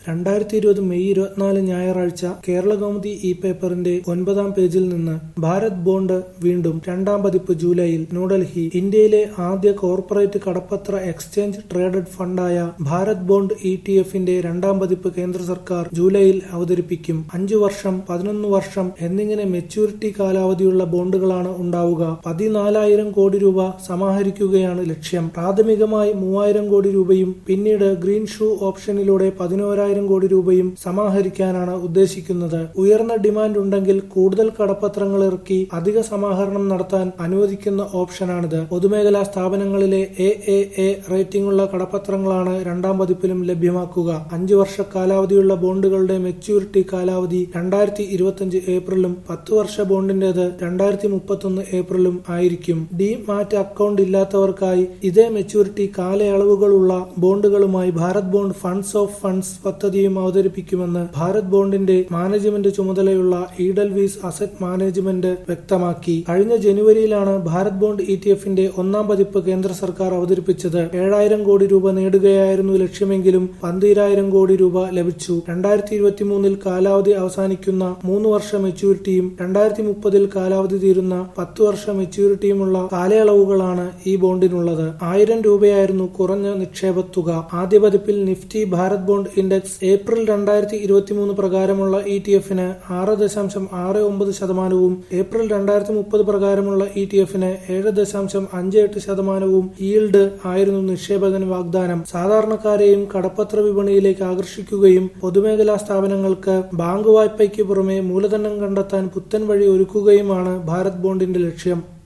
രണ്ടായിരത്തി ഇരുപത് മെയ് ഇരുപത്തിനാല് ഞായറാഴ്ച കേരളകൗമുദി ഇ പേപ്പറിന്റെ ഒൻപതാം പേജിൽ നിന്ന് ഭാരത് ബോണ്ട് വീണ്ടും രണ്ടാം പതിപ്പ് ജൂലൈയിൽ ന്യൂഡൽഹി ഇന്ത്യയിലെ ആദ്യ കോർപ്പറേറ്റ് കടപ്പത്ര എക്സ്ചേഞ്ച് ട്രേഡഡ് ഫണ്ടായ ഭാരത് ബോണ്ട് ഇ ടി എഫിന്റെ രണ്ടാം പതിപ്പ് കേന്ദ്ര സർക്കാർ ജൂലൈയിൽ അവതരിപ്പിക്കും അഞ്ചു വർഷം പതിനൊന്ന് വർഷം എന്നിങ്ങനെ മെച്യൂരിറ്റി കാലാവധിയുള്ള ബോണ്ടുകളാണ് ഉണ്ടാവുക പതിനാലായിരം കോടി രൂപ സമാഹരിക്കുകയാണ് ലക്ഷ്യം പ്രാഥമികമായി മൂവായിരം കോടി രൂപയും പിന്നീട് ഗ്രീൻ ഷൂ ഓപ്ഷനിലൂടെ പതിനോരായിരം കോടി രൂപയും സമാഹരിക്കാനാണ് ഉദ്ദേശിക്കുന്നത് ഉയർന്ന ഡിമാൻഡ് ഉണ്ടെങ്കിൽ കൂടുതൽ കടപ്പത്രങ്ങൾ ഇറക്കി അധിക സമാഹരണം നടത്താൻ അനുവദിക്കുന്ന ഓപ്ഷനാണിത് പൊതുമേഖലാ സ്ഥാപനങ്ങളിലെ എ എ എ റേറ്റിംഗുള്ള കടപ്പത്രങ്ങളാണ് രണ്ടാം പതിപ്പിലും ലഭ്യമാക്കുക അഞ്ചു വർഷ കാലാവധിയുള്ള ബോണ്ടുകളുടെ മെച്യൂരിറ്റി കാലാവധി രണ്ടായിരത്തി ഇരുപത്തിയഞ്ച് ഏപ്രിലും പത്ത് വർഷ ബോണ്ടിന്റേത് രണ്ടായിരത്തി മുപ്പത്തൊന്ന് ഏപ്രിലും ആയിരിക്കും ഡി മാറ്റ് അക്കൗണ്ട് ഇല്ലാത്തവർക്കായി ഇതേ മെച്യൂരിറ്റി കാലയളവുകളുള്ള ബോണ്ടുകളുമായി Bharat bond funds of funds പദ്ധതിയും അവതരിപ്പിക്കുമെന്ന് ഭാരത് ബോണ്ടിന്റെ മാനേജ്മെന്റ് ചുമതലയുള്ള ഈഡൽവീസ് അസറ്റ് മാനേജ്മെന്റ് വ്യക്തമാക്കി കഴിഞ്ഞ ജനുവരിയിലാണ് ഭാരത് ബോണ്ട് ഇ ടി എഫിന്റെ ഒന്നാം പതിപ്പ് കേന്ദ്ര സർക്കാർ അവതരിപ്പിച്ചത് ഏഴായിരം കോടി രൂപ നേടുകയായിരുന്നു ലക്ഷ്യമെങ്കിലും പന്തീരായിരം കോടി രൂപ ലഭിച്ചു രണ്ടായിരത്തി ഇരുപത്തിമൂന്നിൽ കാലാവധി അവസാനിക്കുന്ന മൂന്ന് വർഷ മെച്യൂരിറ്റിയും രണ്ടായിരത്തി മുപ്പതിൽ കാലാവധി തീരുന്ന പത്ത് വർഷ മെച്യൂരിറ്റിയുമുള്ള കാലയളവുകളാണ് ഈ ബോണ്ടിനുള്ളത് ആയിരം രൂപയായിരുന്നു കുറഞ്ഞ നിക്ഷേപത്തുക ആദ്യ പതിപ്പിൽ Nifty Bharat bond index April രണ്ടായിരത്തി ഇരുപത്തിമൂന്ന് പ്രകാരമുള്ള ഇ ടി എഫിന് ആറ് ദശാംശം ആറ് ഒമ്പത് ശതമാനവും ഏപ്രിൽ രണ്ടായിരത്തി മുപ്പത് പ്രകാരമുള്ള ഇ ടി എഫിന് ഏഴ് ദശാംശം അഞ്ച് എട്ട് ശതമാനവും ഈൽഡ് ആയിരുന്നു നിക്ഷേപകന് വാഗ്ദാനം സാധാരണക്കാരെയും കടപ്പത്ര വിപണിയിലേക്ക് ആകർഷിക്കുകയും പൊതുമേഖലാ സ്ഥാപനങ്ങൾക്ക് ബാങ്ക് വായ്പയ്ക്ക് പുറമെ മൂലധനം കണ്ടെത്താൻ പുത്തൻ വഴി ഒരുക്കുകയുമാണ് ഭാരത് ബോണ്ടിന്റെ ലക്ഷ്യം